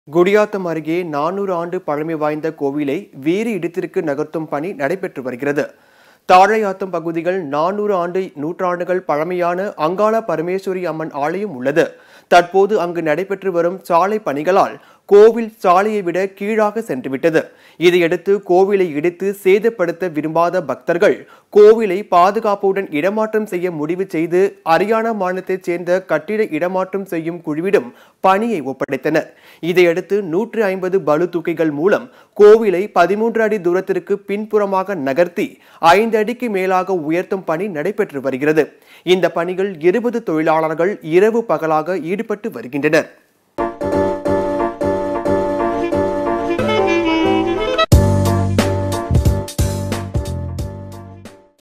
குடியாத்தம் அருகே நானூறு ஆண்டு பழமை வாய்ந்த கோவிலை வேறு இடத்திற்கு நகர்த்தும் பணி நடைபெற்று வருகிறது தாழையாத்தம் பகுதிகள் நானூறு ஆண்டு நூற்றாண்டுகள் பழமையான அங்காள பரமேஸ்வரி அம்மன் ஆலயம் உள்ளது தற்போது அங்கு நடைபெற்று வரும் சாலை பணிகளால் கோவில் சாலையை விட கீழாக சென்றுவிட்டது இதையடுத்து கோவிலை இடித்து சேதப்படுத்த விரும்பாத பக்தர்கள் கோவிலை பாதுகாப்புடன் இடமாற்றம் செய்ய முடிவு செய்து ஹரியானா மாநிலத்தைச் சேர்ந்த கட்டிட இடமாற்றம் செய்யும் குழுவிடம் பணியை ஒப்படைத்தனர் இதையடுத்து நூற்று ஐம்பது பளு தூக்கிகள் மூலம் கோவிலை பதிமூன்று அடி தூரத்திற்கு பின்புறமாக நகர்த்தி ஐந்து அடிக்கு மேலாக உயர்த்தும் பணி நடைபெற்று வருகிறது இந்த பணிகள் இருபது தொழிலாளர்கள் இரவு பகலாக ஈடுபட்டு வருகின்றனர்